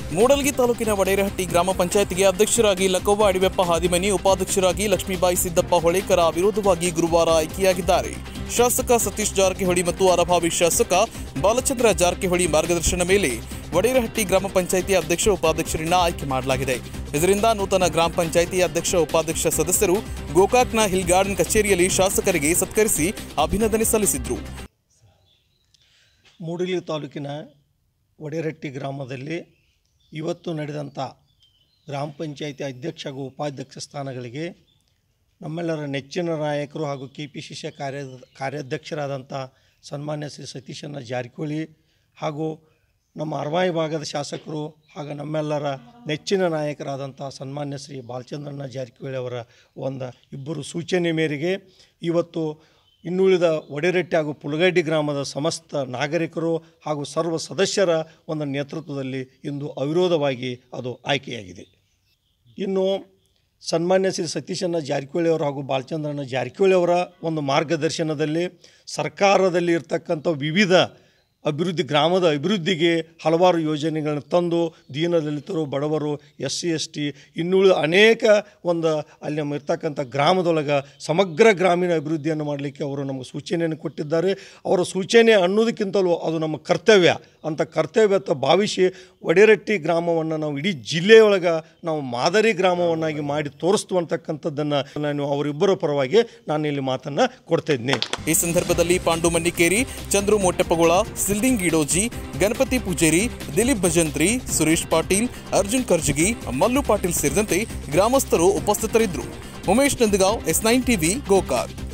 ಮೂಡಲಗಿ ತಾಲೂಕಿನ ವಡೇರಹಟ್ಟಿ ಗ್ರಾಮ ಪಂಚಾಯತ್ಗೆ ಅಧ್ಯಕ್ಷರಾಗಿ ಲಕೋವ ಅಡಿವೆಪ್ಪ ಹಾದಿಮನಿ ಉಪಾಧ್ಯಕ್ಷರಾಗಿ ಲಕ್ಷ್ಮೀಬಾಯಿ ಸಿದ್ದಪ್ಪ ಹೊಳೇಕರ ವಿರೋಧವಾಗಿ ಗುರುವಾರ ಆಯ್ಕೆಯಾಗಿದ್ದಾರೆ ಶಾಸಕ ಸತೀಶ್ ಜಾರಕಿಹೊಳಿ ಮತ್ತು ಅರಭಾವಿ ಶಾಸಕ ಬಾಲಚಂದ್ರ ಜಾರಕಿಹೊಳಿ ಮಾರ್ಗದರ್ಶನ ಮೇಲೆ ವಡೇರಹಟ್ಟಿ ಗ್ರಾಮ ಪಂಚಾಯಿತಿ ಅಧ್ಯಕ್ಷ ಉಪಾಧ್ಯಕ್ಷರನ್ನ ಆಯ್ಕೆ ಮಾಡಲಾಗಿದೆ ಇದರಿಂದ ನೂತನ ಗ್ರಾಮ ಪಂಚಾಯಿತಿ ಅಧ್ಯಕ್ಷ ಉಪಾಧ್ಯಕ್ಷ ಸದಸ್ಯರು ಗೋಕಾಕ್ನ ಹಿಲ್ ಗಾರ್ಡನ್ ಕಚೇರಿಯಲ್ಲಿ ಶಾಸಕರಿಗೆ ಸತ್ಕರಿಸಿ ಅಭಿನಂದನೆ ಸಲ್ಲಿಸಿದ್ರು ಮೂಡಲಿ ತಾಲೂಕಿನ ಒಡೆರಟ್ಟಿ ಗ್ರಾಮದಲ್ಲಿ ಇವತ್ತು ನಡೆದಂಥ ಗ್ರಾಮ ಪಂಚಾಯಿತಿ ಅಧ್ಯಕ್ಷ ಹಾಗೂ ಉಪಾಧ್ಯಕ್ಷ ಸ್ಥಾನಗಳಿಗೆ ನಮ್ಮೆಲ್ಲರ ನೆಚ್ಚಿನ ನಾಯಕರು ಹಾಗೂ ಕೆ ಪಿ ಸಿ ಸಿ ಕಾರ್ಯ ಕಾರ್ಯಾಧ್ಯಕ್ಷರಾದಂಥ ಸನ್ಮಾನ್ಯ ಶ್ರೀ ಸತೀಶಣ್ಣ ಜಾರಕಿಹೊಳಿ ಹಾಗೂ ನಮ್ಮ ಅರವಾಯಿ ಭಾಗದ ಶಾಸಕರು ಹಾಗೂ ನಮ್ಮೆಲ್ಲರ ನೆಚ್ಚಿನ ನಾಯಕರಾದಂಥ ಸನ್ಮಾನ್ಯ ಶ್ರೀ ಬಾಲಚಂದ್ರಣ್ಣ ಜಾರಕಿಹೊಳಿ ಅವರ ಒಂದು ಇಬ್ಬರು ಸೂಚನೆ ಮೇರೆಗೆ ಇವತ್ತು ಇನ್ನುಳಿದ ಒಡೆರೆಟ್ಟಿ ಹಾಗೂ ಪುಲಗಡ್ಡಿ ಗ್ರಾಮದ ಸಮಸ್ತ ನಾಗರಿಕರು ಹಾಗೂ ಸರ್ವ ಸದಸ್ಯರ ಒಂದು ನೇತೃತ್ವದಲ್ಲಿ ಇಂದು ಅವಿರೋಧವಾಗಿ ಅದು ಆಯ್ಕೆಯಾಗಿದೆ ಇನ್ನು ಸನ್ಮಾನ್ಯ ಶ್ರೀ ಸತೀಶಣ್ಣ ಜಾರಕಿಹೊಳಿ ಅವರು ಹಾಗೂ ಬಾಲಚಂದ್ರಣ್ಣ ಜಾರಕಿಹೊಳಿ ಅವರ ಒಂದು ಮಾರ್ಗದರ್ಶನದಲ್ಲಿ ಸರ್ಕಾರದಲ್ಲಿ ಇರ್ತಕ್ಕಂಥ ವಿವಿಧ ಅಭಿವೃದ್ಧಿ ಗ್ರಾಮದ ಅಭಿವೃದ್ಧಿಗೆ ಹಲವಾರು ಯೋಜನೆಗಳನ್ನು ತಂದು ದೀನದಲಿತರು ಬಡವರು ಎಸ್ ಸಿ ಎಸ್ ಟಿ ಇನ್ನುಳಿದ ಅನೇಕ ಒಂದು ಅಲ್ಲಿ ನಮ್ಮ ಇರ್ತಕ್ಕಂಥ ಗ್ರಾಮದೊಳಗೆ ಸಮಗ್ರ ಗ್ರಾಮೀಣ ಅಭಿವೃದ್ಧಿಯನ್ನು ಮಾಡಲಿಕ್ಕೆ ಅವರು ನಮಗೆ ಸೂಚನೆಯನ್ನು ಕೊಟ್ಟಿದ್ದಾರೆ ಅವರ ಸೂಚನೆ ಅನ್ನೋದಕ್ಕಿಂತಲೂ ಅದು ನಮ್ಮ ಕರ್ತವ್ಯ ಅಂತ ಕರ್ತವ್ಯತ ಭಾವಿಸಿ ಒಡೆರಟ್ಟಿ ಗ್ರಾಮವನ್ನು ನಾವು ಇಡೀ ಜಿಲ್ಲೆಯೊಳಗೆ ನಾವು ಮಾದರಿ ಗ್ರಾಮವನ್ನಾಗಿ ಮಾಡಿ ತೋರಿಸ್ತು ಅಂತಕ್ಕಂಥದ್ದನ್ನು ನಾನು ಅವರಿಬ್ಬರ ಪರವಾಗಿ ನಾನು ಇಲ್ಲಿ ಮಾತನ್ನು ಕೊಡ್ತಾ ಇದ್ದೀನಿ ಈ ಸಂದರ್ಭದಲ್ಲಿ ಪಾಂಡು ಮನ್ನಿಕೇರಿ ಚಂದ್ರು ಮೋಟೆಪ್ಪಗೋಳ ಸಿಲ್ಡಿಂಗ್ ಗಿಡೋಜಿ ಗಣಪತಿ ಪೂಜೇರಿ ದಿಲೀಪ್ ಭಜಂತ್ರಿ ಸುರೇಶ್ ಪಾಟೀಲ್ ಅರ್ಜುನ್ ಕರ್ಜಗಿ ಮಲ್ಲು ಪಾಟೀಲ್ ಸೇರಿದಂತೆ ಗ್ರಾಮಸ್ಥರು ಉಪಸ್ಥಿತರಿದ್ದರು Umesh Nandgaon S nine TV Gokak